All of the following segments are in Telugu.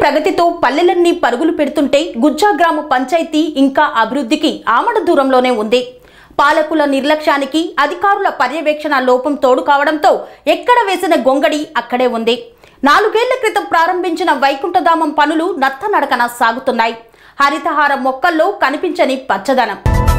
ప్రగతితో పల్లెలన్నీ పరుగులు పెడుతుంటే గుజ్జా గ్రామ పంచాయతీ ఇంకా అభివృద్ధికి ఆమడ దూరంలోనే ఉంది పాలకుల నిర్లక్ష్యానికి అధికారుల పర్యవేక్షణ లోపం తోడు కావడంతో ఎక్కడ వేసిన గొంగడి అక్కడే ఉంది నాలుగేళ్ల క్రితం ప్రారంభించిన వైకుంఠధామం పనులు నత్తనడకన సాగుతున్నాయి హరితహార మొక్కల్లో కనిపించని పచ్చదనం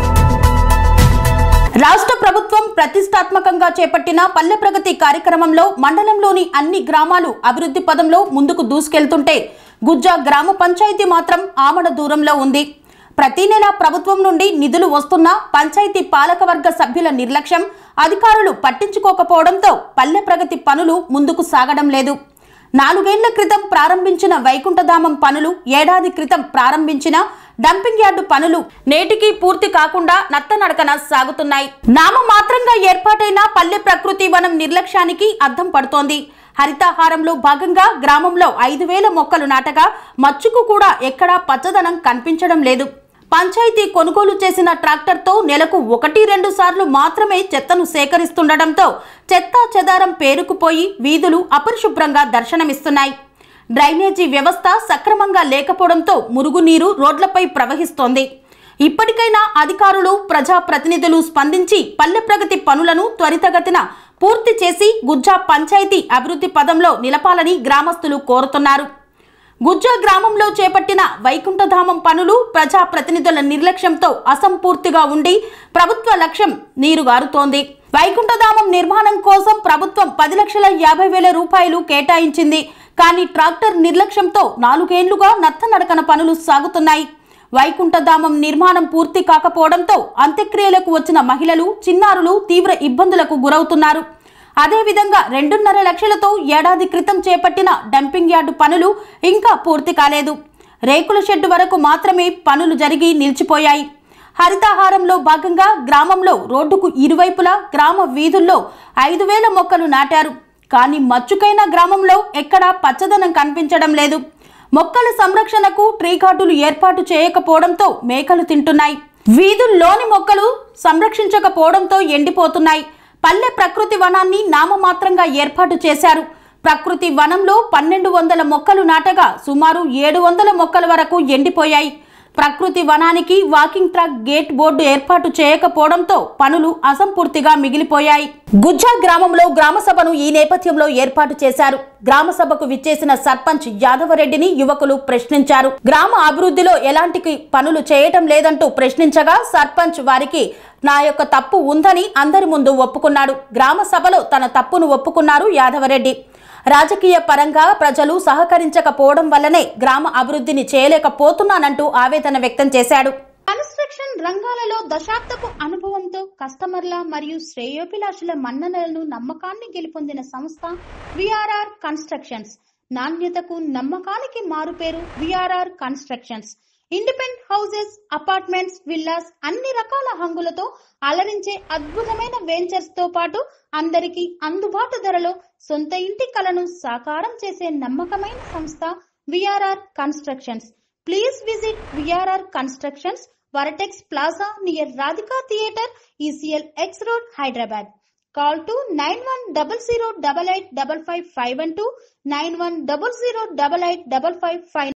రాష్ట్ర ప్రభుత్వం ప్రతిష్టాత్మకంగా చేపట్టిన పల్లె ప్రగతి కార్యక్రమంలో మండలంలోని అన్ని గ్రామాలు అభివృద్ధి పదంలో ముందుకు దూసుకెళ్తుంటే గుజ్జా గ్రామ పంచాయతీ మాత్రం ఆమడ దూరంలో ఉంది ప్రతి నెల ప్రభుత్వం నుండి నిధులు వస్తున్నా పంచాయతీ పాలకవర్గ సభ్యుల నిర్లక్ష్యం అధికారులు పట్టించుకోకపోవడంతో పల్లె ప్రగతి పనులు ముందుకు సాగడం లేదు నాలుగేళ్ల క్రితం ప్రారంభించిన వైకుంఠధామం పనులు ఏడాది క్రితం ప్రారంభించిన డంపింగ్ యార్డు పనులు నేటికి పూర్తి కాకుండా నత్తనడకన సాగుతున్నాయి నామమాత్రంగా ఏర్పాటైన పల్లె ప్రకృతి వనం నిర్లక్ష్యానికి అద్దం పడుతోంది హరితాహారంలో భాగంగా గ్రామంలో ఐదు వేల మొక్కలు నాటగా మచ్చుకు కూడా ఎక్కడా పచ్చదనం కనిపించడం లేదు పంచాయతీ కొనుగోలు చేసిన ట్రాక్టర్తో నెలకు ఒకటి రెండు సార్లు మాత్రమే చెత్తను సేకరిస్తుండటంతో చెత్త చెదారం పేరుకుపోయి వీధులు అపరిశుభ్రంగా దర్శనమిస్తున్నాయి డ్రైనేజీ వ్యవస్థ సక్రమంగా లేకపోవడంతో మురుగునీరు రోడ్లపై ప్రవహిస్తోంది ఇప్పటికైనా అధికారులు ప్రజాప్రతినిధులు స్పందించి పల్లె ప్రగతి పనులను త్వరితగతిన పూర్తి చేసి గుజ్జా పంచాయతీ అభివృద్ధి పదంలో నిలపాలని గ్రామస్తులు కోరుతున్నారు గుజ్జా గ్రామంలో చేపట్టిన వైకుంఠధామం పనులు ప్రజాప్రతినిధుల నిర్లక్ష్యంతో అసంపూర్తిగా ఉండి ప్రభుత్వ లక్ష్యం నీరుగారుతోంది వైకుంఠధామం నిర్మాణం కోసం ప్రభుత్వం పది లక్షల యాభై వేల రూపాయలు కేటాయించింది కానీ ట్రాక్టర్ నిర్లక్ష్యంతో నాలుగేళ్లుగా నత్తనడకన పనులు సాగుతున్నాయి వైకుంఠధామం నిర్మాణం పూర్తి కాకపోవడంతో అంత్యక్రియలకు వచ్చిన మహిళలు చిన్నారులు తీవ్ర ఇబ్బందులకు గురవుతున్నారు అదేవిధంగా రెండున్నర లక్షలతో ఏడాది క్రితం చేపట్టిన డంపింగ్ యార్డు పనులు ఇంకా పూర్తి కాలేదు రేకుల షెడ్డు వరకు మాత్రమే పనులు జరిగి నిలిచిపోయాయి హరితాహారంలో భాగంగా గ్రామంలో రోడ్డుకు ఇరువైపులా గ్రామ వీధుల్లో ఐదు వేల మొక్కలు నాటారు కానీ మచ్చుకైన గ్రామంలో ఎక్కడా పచ్చదనం కనిపించడం లేదు మొక్కల సంరక్షణకు ట్రీ గార్డులు ఏర్పాటు చేయకపోవడంతో మేకలు తింటున్నాయి వీధుల్లోని మొక్కలు సంరక్షించకపోవడంతో ఎండిపోతున్నాయి పల్లె ప్రకృతి వనాన్ని నామమాత్రంగా ఏర్పాటు చేశారు ప్రకృతి వనంలో పన్నెండు వందల మొక్కలు నాటగా సుమారు ఏడు వందల మొక్కల వరకు ఎండిపోయాయి ప్రకృతి వనానికి వాకింగ్ ట్రాక్ గేట్ బోర్డు ఏర్పాటు చేయకపోవడంతో పనులు అసంపూర్తిగా మిగిలిపోయాయి గుజ్జా గ్రామంలో గ్రామ సభను ఈ నేపథ్యంలో ఏర్పాటు చేశారు గ్రామ సభకు విచ్చేసిన సర్పంచ్ యాదవరెడ్డిని యువకులు ప్రశ్నించారు గ్రామ అభివృద్ధిలో ఎలాంటి పనులు చేయటం లేదంటూ ప్రశ్నించగా సర్పంచ్ వారికి నా యొక్క తప్పు ఉందని అందరి ముందు ఒప్పుకున్నాడు గ్రామ సభలో తన తప్పును ఒప్పుకున్నారు యాదవరెడ్డి రాజకీయ పరంగా ప్రజలు సహకరించకపోవడం వల్లనే గ్రామ అభివృద్ధిని చేయలేకపోతున్నానంటూ ఆవేదన వ్యక్తం చేశాడు కన్స్ట్రక్షన్ రంగాలలో దశాబ్దపు అనుభవంతో కస్టమర్ల మరియు శ్రేయోభిలాషుల మన్ననలను నమ్మకాన్ని గెలుపొందిన సంస్థ విఆర్ఆర్ కన్స్ట్రక్షన్స్ నాణ్యతకు నమ్మకానికి మారుపేరు VRR constructions independent houses apartments villas అన్ని రకాల హంగులతో అలరించే అద్భుతమైన వెంచర్స్ తో పాటు అందరికీ అందుబాటు ధరలో సొంత ఇంటి కలను సాకారం చేసే నమ్మకమైన సంస్థ VRR constructions please visit VRR constructions vertex plaza near Radhika theatre ECL X road Hyderabad call to nine one double zero double eight double five five one two nine one double zero double eight double five five